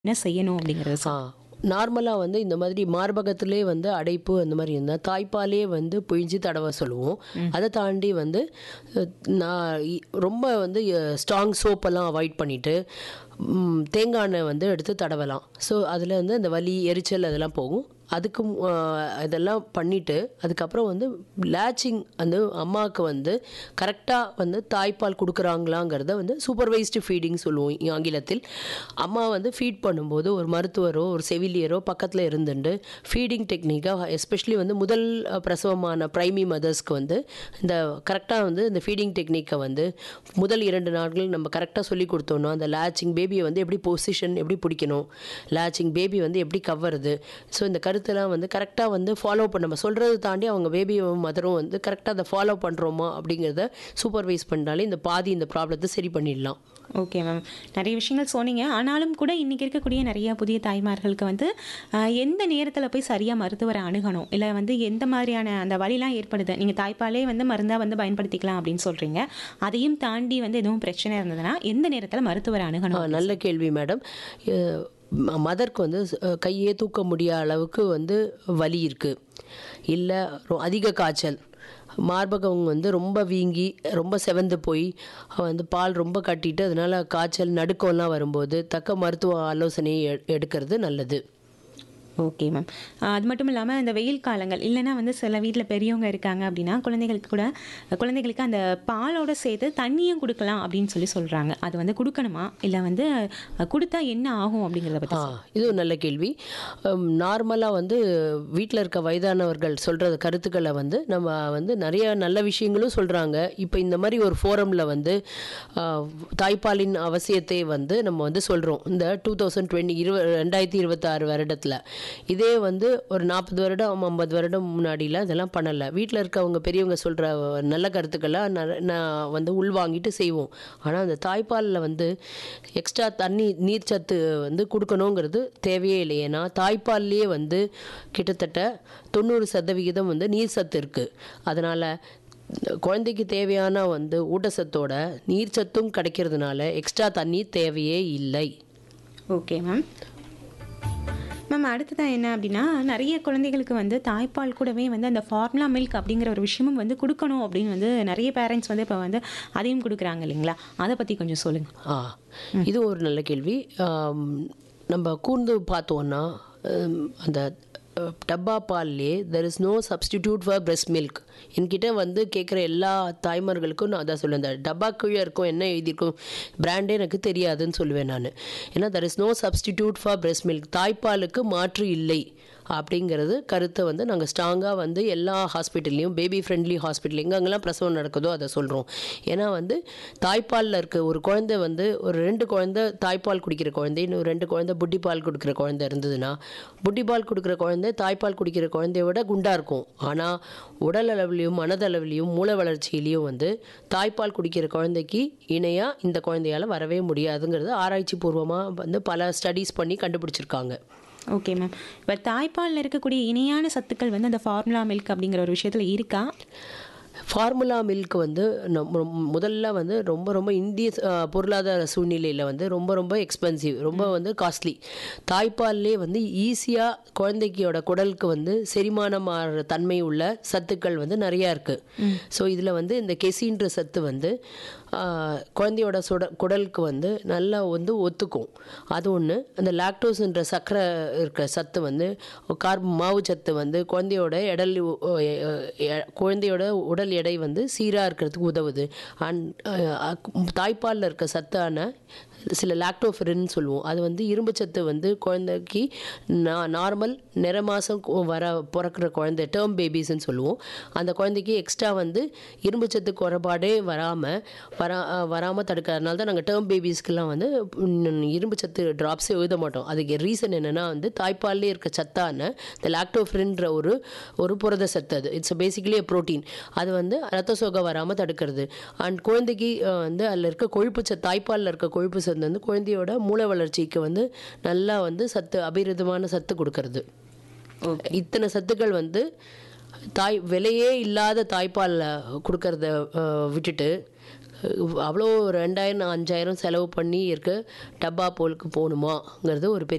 என்ன செய்யணும் அப்படிங்கிறத ஆ சொல் நார்மலாக வந்து இந்த மாதிரி மார்பகத்திலே வந்து அடைப்பு அந்த மாதிரி இருந்தால் தாய்ப்பாலே வந்து பிழிஞ்சு தடவ சொல்லுவோம் அதை தாண்டி வந்து அஹ், நான் இ- ரொம்ப வந்து ஸ்ட்ராங் சோப்பெல்லாம் அவாய்ட் பண்ணிவிட்டு தேங்காய் எண்ணெய் வந்து எடுத்து தடவலாம் ஸோ அதில் வந்து அந்த வலி எரிச்சல் அதெல்லாம் போகும் அதுக்கு மு- ஆஹ் இதெல்லாம் பண்ணிவிட்டு அதுக்கப்புறம் வந்து லேச்சிங் அந்த அம்மாவுக்கு வந்து கரெக்டாக வந்து தாய்ப்பால் கொடுக்குறாங்களாங்கிறத வந்து சூப்பர்வைஸ்டு ஃபீடிங் சொல்லுவோம் இ- ஆங்கிலத்தில் அம்மா வந்து ஃபீட் பண்ணும்போது ஒரு மருத்துவரோ ஒரு செவிலியரோ பக்கத்தில் இருந்துட்டு ஃபீடிங் டெக்னிக்காக எஸ்பெஷலி வந்து முதல் அஹ், பிரசவமான பிரைமி மதர்ஸ்க்கு வந்து இந்த கரெக்டாக வந்து இந்த ஃபீடிங் டெக்னிக்கை வந்து முதல் இரண்டு நாட்கள் நம்ம கரெக்டாக சொல்லி கொடுத்தோம்னா அந்த லேச்சிங் பேபியை வந்து எப்படி பொசிஷன் எப்படி பிடிக்கணும் லேச்சிங் பேபி வந்து எப்படி கவருது ஸோ இந்த கருத்தெல்லாம் வந்து கரெக்டாக வந்து ஃபாலோ பண்ண நம்ம சொல்கிறத தாண்டி அவங்க பேபியும் மதரும் வந்து கரெக்டாக அதை ஃபாலோ பண்ணுறோமா அப்படிங்கிறத சூப்பர்வைஸ் பண்ணாலே இந்த பாதி இந்த ப்ராப்ளத்தை சரி பண்ணிடலாம் ஓகே மேம் நிறைய விஷயங்கள் சொன்னீங்க ஆனாலும் கூட இன்னைக்கு இருக்கக்கூடிய நிறைய புதிய தாய்மார்களுக்கு வந்து ஆஹ், எந்த நேரத்தில் போய் சரியாக மருத்துவரை அணுகணும் இல்லை வந்து எந்த மாதிரியான அந்த வலிலாம் ஏற்படுது நீங்கள் தாய்ப்பாலே வந்து மருந்தாக வந்து பயன்படுத்திக்கலாம் அப்படின்னு சொல்கிறீங்க அதையும் தாண்டி வந்து எதுவும் பிரச்சனை இருந்ததுன்னா எந்த நேரத்தில் மருத்துவரை ஆ, அணுகணும் நல்ல கேள்வி மேடம் மதருக்கு வந்து அஹ், கையே தூக்க முடியாத அளவுக்கு வந்து வலி இருக்குது இல்லை அதிக காய்ச்சல் மார்பகம் வந்து ரொம்ப வீங்கி ரொம்ப செவந்து போய் வந்து பால் ரொம்ப கட்டிட்டு அதனால காய்ச்சல் நடுக்கம்லாம் வரும்போது தக்க மருத்துவ ஆலோசனை எ- எடுக்கிறது நல்லது ஓகே மேம் அது மட்டும் இல்லாமல் இந்த வெயில் காலங்கள் இல்லைன்னா வந்து சில வீட்டில் பெரியவங்க இருக்காங்க அப்படின்னா குழந்தைகளுக்கு கூட குழந்தைகளுக்கு அந்த பாலோட சேர்த்து தண்ணியும் கொடுக்கலாம் அப்படின்னு சொல்லி சொல்கிறாங்க அது வந்து கொடுக்கணுமா இல்லை வந்து அஹ், கொடுத்தா என்ன ஆகும் அப்படிங்கிறத பற்றி ஆ இது ஒரு நல்ல கேள்வி நார்மலாக வந்து வீட்டில் இருக்க வயதானவர்கள் சொல்கிற கருத்துக்களை வந்து நம்ம வந்து நிறைய நல்ல விஷயங்களும் சொல்கிறாங்க இப்போ இந்த மாதிரி ஒரு ஃபோரமில் வந்து ஆ, தாய்ப்பாலின் அவசியத்தை வந்து நம்ம வந்து சொல்கிறோம் இந்த டூ தௌசண்ட் டுவெண்ட்டி இருவ ரெண்டாயிரத்தி இருபத்தாறு வருடத்தில் இதே வந்து ஒரு நாற்பது வருடம் ஐம்பது வருடம் முன்னாடிலாம் இதெல்லாம் பண்ணலை வீட்டில் இருக்கவங்க பெரியவங்க சொல்கிற நல்ல கருத்துக்களை ந- நான் வந்து உள்வாங்கிட்டு செய்வோம் ஆனால் அந்த தாய்ப்பாலில் வந்து எக்ஸ்ட்ரா தண்ணி நீர்ச்சத்து வந்து கொடுக்கணுங்கிறது தேவையே இல்லை ஏன்னா தாய்ப்பால்லையே வந்து கிட்டத்தட்ட தொண்ணூறு சதவிகிதம் வந்து நீர் சத்து இருக்குது அதனால் குழந்தைக்கு தேவையான வந்து ஊட்டச்சத்தோட நீர் சத்தும் கிடைக்கிறதுனால எக்ஸ்ட்ரா தண்ணி தேவையே இல்லை ஓகே மேம் மேம் அடுத்ததான் என்ன அப்படின்னா நிறைய குழந்தைகளுக்கு வந்து தாய்ப்பால் கூடவே வந்து அந்த ஃபார்முலா மில்க் அப்படிங்கிற ஒரு விஷயமும் வந்து கொடுக்கணும் அப்படின்னு வந்து நிறைய பேரண்ட்ஸ் வந்து இப்போ வந்து அதையும் கொடுக்குறாங்க இல்லைங்களா அதை பற்றி கொஞ்சம் சொல்லுங்கள் ஆ இது ஒரு நல்ல கேள்வி ஆம், நம்ம கூர்ந்து பார்த்தோன்னா ஹம், அந்த அஹ், டப்பா பால்லே there is no substitute for breast milk என்கிட்ட வந்து கேட்குற எல்லா தாய்மார்களுக்கும் நான் அதான் சொல்லுவேன் இந்த டப்பா கீழே இருக்கும் என்ன எழுதியிருக்கும் பிராண்டே எனக்கு தெரியாதுன்னு சொல்லுவேன் நான் ஏன்னா there is no substitute for breast milk தாய்ப்பாலுக்கு மாற்று இல்லை அப்படிங்கிறது கருத்தை வந்து நாங்கள் ஸ்ட்ராங்காக வந்து எல்லா ஹாஸ்பிட்டல்லையும் பேபி ஃப்ரெண்ட்லி ஹாஸ்பிட்டல் எங்கெங்கெல்லாம் பிரசவம் நடக்குதோ அதை சொல்கிறோம் ஏன்னா வந்து தாய்ப்பாலில் இருக்க ஒரு குழந்தை வந்து ஒரு ரெண்டு குழந்தை தாய்ப்பால் குடிக்கிற குழந்தை இன்னும் ரெண்டு குழந்தை புட்டி பால் கொடுக்குற குழந்தை இருந்ததுன்னா புட்டி பால் கொடுக்குற குழந்தை தாய்ப்பால் குடிக்கிற குழந்தைய விட குண்டாக இருக்கும் ஆனால் உடல் அளவுலையும் மனதளவுலையும் மூளை வளர்ச்சியிலையும் வந்து தாய்ப்பால் குடிக்கிற குழந்தைக்கு இணையாக இந்த குழந்தையால் வரவே முடியாதுங்கிறது ஆராய்ச்சி பூர்வமாக வந்து பல ஸ்டடீஸ் பண்ணி கண்டுபிடிச்சிருக்காங்க ஓகே மேம் இப்போ தாய்ப்பாலில் இருக்கக்கூடிய இணையான சத்துக்கள் வந்து அந்த ஃபார்முலா மில்க் அப்படிங்கிற ஒரு விஷயத்தில் இருக்கா ஃபார்முலா மில்க் வந்து நம்ம முதல்ல வந்து ரொம்ப ரொம்ப இந்திய அஹ், பொருளாதார சூழ்நிலையில் வந்து ரொம்ப ரொம்ப எக்ஸ்பென்சிவ் ரொம்ப வந்து காஸ்ட்லி தாய்ப்பால்லே வந்து ஈஸியாக குழந்தைக்கியோட குடலுக்கு வந்து செரிமானம் ஆகிற தன்மை உள்ள சத்துக்கள் வந்து நிறையா இருக்குது ஸோ இதில் வந்து இந்த கெசின்ற சத்து வந்து ஆஹ், குழந்தையோட சுட குடலுக்கு வந்து நல்லா வந்து ஒத்துக்கும் அது ஒன்று அந்த லாக்டோஸ்ன்ற சர்க்கரை இருக்க சத்து வந்து கார்பு மாவு சத்து வந்து குழந்தையோட எடல் குழந்தையோட உடல் எடை வந்து சீராக இருக்கிறதுக்கு உதவுது அண்ட் தாய்ப்பாலில் இருக்க சத்தான சில லாக்டோஃபெரின் சொல்லுவோம் அது வந்து இரும்பு சத்து வந்து குழந்தைக்கு நார்மல் நிற மாதம் வர பிறக்கிற குழந்தை டேர்ம் பேபிஸ்ன்னு சொல்லுவோம் அந்த குழந்தைக்கு எக்ஸ்ட்ரா வந்து இரும்பு சத்து குறைபாடே வராமல் வரா வராமல் தடுக்கிறதுனால தான் நாங்கள் டேர்ம் பேபிஸ்க்கெல்லாம் வந்து ம், இரும்பு சத்து ட்ராப்ஸே எழுத மாட்டோம் அதுக்கு ரீசன் என்னென்னா வந்து தாய்ப்பால்லே இருக்க சத்தான இந்த லாக்டோஃப்ரின்ற ஒரு ஒரு புரத சத்து அது இட்ஸ் பேசிக்கலி ப்ரோட்டீன் அது வந்து ரத்த சோகை வராமல் தடுக்கிறது அண்ட் குழந்தைக்கு அஹ், வந்து அதில் இருக்க கொழுப்பு சத்து தாய்ப்பாலில் இருக்க கொழுப்பு சத்து வந்து குழந்தையோட மூளை வளர்ச்சிக்கு வந்து நல்லா வந்து சத்து அபிரிதமான சத்து கொடுக்கறது இத்தனை சத்துக்கள் வந்து தாய் விலையே இல்லாத தாய்ப்பாலில் கொடுக்கறத அஹ், விட்டுட்டு அஹ், அவ்வளோ ரெண்டாயிரம் அஞ்சாயிரம் செலவு பண்ணி இருக்க டப்பா போலுக்கு போகணுமாங்கிறது ஒரு பெரிய